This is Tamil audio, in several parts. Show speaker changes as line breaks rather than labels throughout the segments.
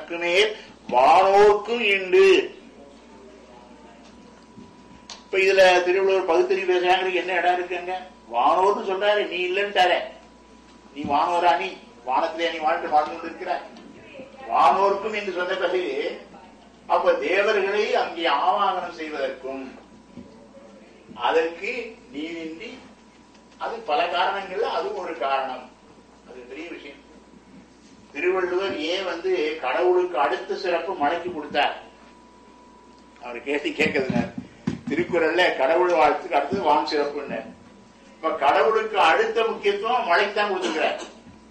தனக்கு மேல் வானோர்க்கும் இண்டு இப்ப இதுல திருவள்ளுவர் பகுத்தறிவு பேசுறாங்களுக்கு என்ன இடம் இருக்குங்க வானோர்னு சொல்றாரு நீ இல்லன்ட்டாரே நீ வானோரா நீ வானத்திலே நீ வாழ்க்கை வாழ்ந்து கொண்டு இருக்கிறாய் வானோர்க்கும் என்று சொன்ன பிறகு அப்ப தேவர்களை அங்கே ஆவாகனம் செய்வதற்கும் அதற்கு நீரின்றி அது பல காரணங்கள்ல அதுவும் ஒரு காரணம் அது பெரிய விஷயம் திருவள்ளுவர் ஏன் வந்து கடவுளுக்கு அடுத்த சிறப்பு மழைக்கு கொடுத்தார் அவர் கேள்வி கேட்குதுங்க திருக்குறள்ல கடவுள் வாழ்த்துக்கு அடுத்தது வான் சிறப்புன்னு இப்ப கடவுளுக்கு அடுத்த முக்கியத்துவம் மழைக்கு கொடுத்துக்கிறார்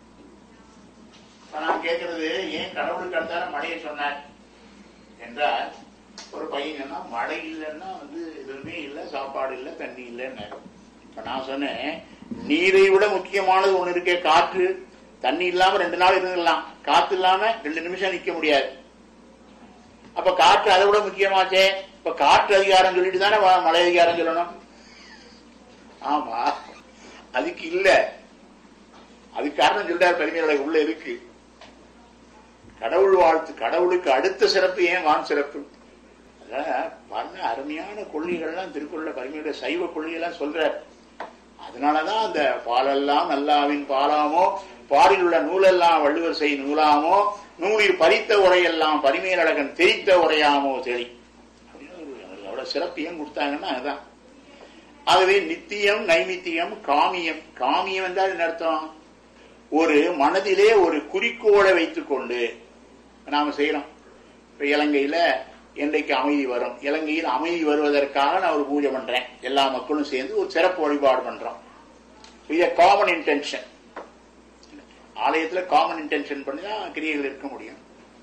இப்ப நான் கேட்கறது ஏன் கடவுளுக்கு அடுத்தார மழையை சொன்னார் என்றால் ஒரு பையன் சொன்னா மழை இல்லைன்னா வந்து எதுவுமே இல்லை சாப்பாடு இல்லை தண்ணி இல்லைன்னு இப்ப நான் சொன்னேன் நீரை விட முக்கியமானது ஒண்ணு இருக்கே காற்று தண்ணி இல்லாம ரெண்டு நாள் இருந்துடலாம் காத்து இல்லாம ரெண்டு நிமிஷம் நிக்க முடியாது அப்ப காற்று அதை விட முக்கியமாச்சே இப்ப காற்று அதிகாரம் சொல்லிட்டு தானே வ- மழை அதிகாரம் சொல்லணும் ஆமா அதுக்கு இல்ல அதுக்கு காரணம் சொல்றாரு பெருமையோட உள்ள இருக்கு கடவுள் வாழ்த்து கடவுளுக்கு அடுத்த சிறப்பு ஏன் வான் சிறப்பு அதான் பல அருமையான கொள்கைகள்லாம் திருக்குறள்ல பரிமையோட சைவ கொள்கையெல்லாம் சொல்றார் அதனாலதான் அந்த பாலெல்லாம் நல்லாவின் பாலாமோ பாரில் உள்ள நூலெல்லாம் வள்ளுவர் செய் நூலாமோ நூலில் பறித்த உரையெல்லாம் பரிமையழகன் தெரித்த உரையாமோ தெளி அப்படின்னு ஒரு அதோட சிறப்பு ஏன் கொடுத்தாங்கன்னா அதுதான் ஆகவே நித்தியம் நைமித்தியம் காமியம் காமியம் என்றால் என்ன அர்த்தம் ஒரு மனதிலே ஒரு குறிக்கோளை வைத்துக்கொண்டு நாம செய்யறோம் இப்ப இலங்கையில என்றைக்கு அமைதி வரும் இலங்கையில் அமைதி வருவதற்காக நான் ஒரு பூஜை பண்றேன் எல்லா மக்களும் சேர்ந்து ஒரு சிறப்பு வழிபாடு பண்றோம் இது காமன் இன்டென்ஷன் ஆலயத்துல காமன் இன்டென்ஷன் பண்ணி தான் கிரியைகள் இருக்க முடியும்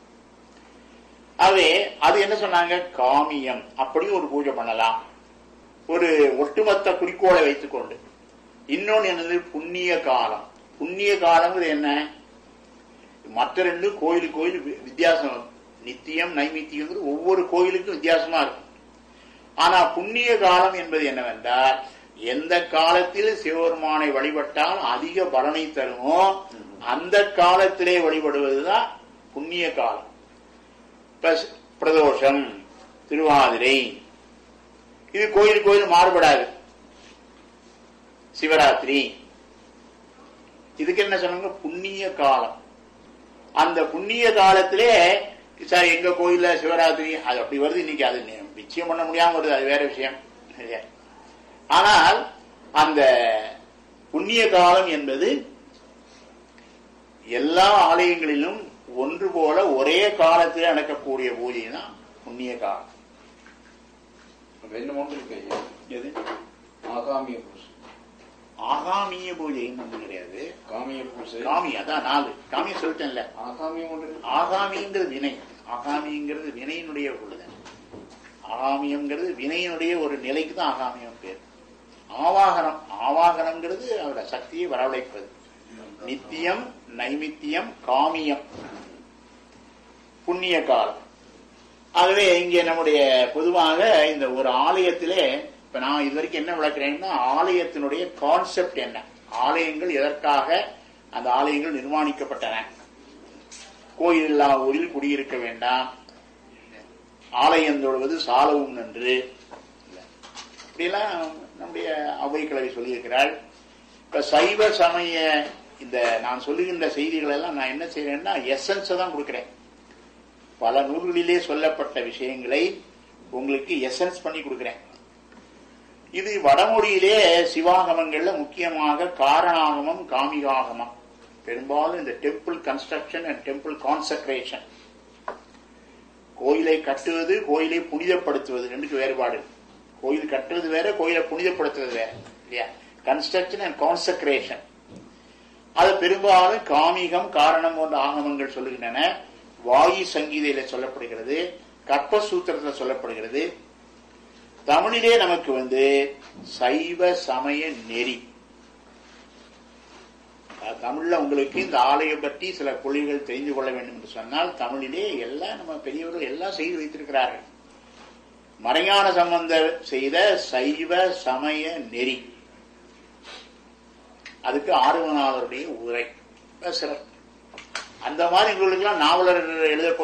ஆகவே அது என்ன சொன்னாங்க காமியம் அப்படியும் ஒரு பூஜை பண்ணலாம் ஒரு ஒட்டுமொத்த குறிக்கோளை வைத்துக்கொண்டு இன்னொன்னு என்னது புண்ணிய காலம் புண்ணிய காலங்கிறது என்ன மற்ற ரெண்டு கோயில் கோயில் வி- வித்தியாசம் நித்தியம் நைமித்தியங்கிறது ஒவ்வொரு கோயிலுக்கும் வித்தியாசமா இருக்கும் ஆனா புண்ணிய காலம் என்பது என்னவென்றால் எந்த காலத்தில் சிவபெருமானை வழிபட்டால் அதிக பலனை தருமோ அந்த காலத்திலே வழிபடுவதுதான் புண்ணிய காலம் இப்ப ஸ்- பிரதோஷம் திருவாதிரை இது கோயில் கோயில் மாறுபடாது சிவராத்திரி இதுக்கு என்ன சொன்னாங்க புண்ணிய காலம் அந்த புண்ணிய காலத்திலே சார் எங்க கோயில்ல சிவராத்திரி அது அப்படி வருது இன்னைக்கு அது நி- நிச்சயம் பண்ண முடியாம வருது அது வேற விஷயம் இல்லையா? ஆனால் அந்த புண்ணிய காலம் என்பது எல்லா ஆலயங்களிலும் ஒன்று போல ஒரே காலத்தில் நடக்கக்கூடிய பூஜை தான் புண்ணிய காலம்
ரெண்டு மூன்று இருக்கு ஐயா
எது
ஆகாமிய பூசை
ஆகாமிய பூஜைன்னு ஒன்று கிடையாது
காமிய பூசை
காமி அதான் நாலு காமிய சொல்லிட்டேன்ல
ஆகாமியம் ஒன்று இருக்கு.
ஆகாமிங்கிறது வினை ஆகாமிங்கிறது வினையினுடைய உள்ளது ஆகாமியம்ங்கிறது வினையினுடைய ஒரு நிலைக்கு தான் ஆகாமியம் பேர் ஆவாகனம் ஆவாகனம்ங்கிறது அவரோட சக்தியை வரவழைப்பது நித்தியம் நைமித்தியம் காமியம் புண்ணிய காலம் ஆகவே இங்கே நம்முடைய பொதுவாக இந்த ஒரு ஆலயத்திலே இப்ப நான் இது வரைக்கும் என்ன விளக்குறேன்னா ஆலயத்தினுடைய கான்செப்ட் என்ன ஆலயங்கள் எதற்காக அந்த ஆலயங்கள் நிர்மாணிக்கப்பட்டன கோயில் இல்லா ஊரில் குடியிருக்க வேண்டாம் ஆலயம் தொழுவது சாலவும் நன்று இப்படியெல்லாம் நம்முடைய அவை கிழவி சொல்லியிருக்கிறாள் இப்ப சைவ சமய இந்த நான் சொல்லுகின்ற செய்திகள் எல்லாம் நான் என்ன செய்யறேன்னா எசன்ஸை தான் கொடுக்கிறேன் பல நூல்களிலே சொல்லப்பட்ட விஷயங்களை உங்களுக்கு எசன்ஸ் பண்ணி கொடுக்கிறேன் இது வடமொழியிலே சிவாகமங்கள்ல முக்கியமாக காரணாகமம் காமிகாகமம் பெரும்பாலும் இந்த temple construction and temple consecration கோயிலை கட்டுவது கோயிலை புனிதப்படுத்துவது ரெண்டுக்கு வேறுபாடு இருக்கு. கோயில் கட்டுறது வேற கோயிலை புனிதப்படுத்துறது வேற இல்லையா கன்ஸ்ட்ரக்ஷன் அண்ட் கான்சக்ரேஷன் அது பெரும்பாலும் காமிகம் காரணம் போன்ற ஆகமங்கள் சொல்லுகின்றன வாயு சங்கீதையில சொல்லப்படுகிறது கற்பசூத்திரத்தில் சொல்லப்படுகிறது தமிழிலே நமக்கு வந்து சைவ சமய நெறி அஹ் தமிழ்ல உங்களுக்கு இந்த ஆலயம் பற்றி சில கொள்கைகள் தெரிந்து கொள்ள வேண்டும் என்று சொன்னால் தமிழிலே எல்லாம் நம்ம பெரியவர்கள் எல்லாம் செய்து வைத்திருக்கிறார்கள் மறைஞான சம்பந்தர் செய்த சைவ சமய நெறி அதுக்கு ஆர்வனாளருடைய உரை சிறப்பு அந்த மாதிரி எங்களுக்கெல்லாம் நாவலர் எழுத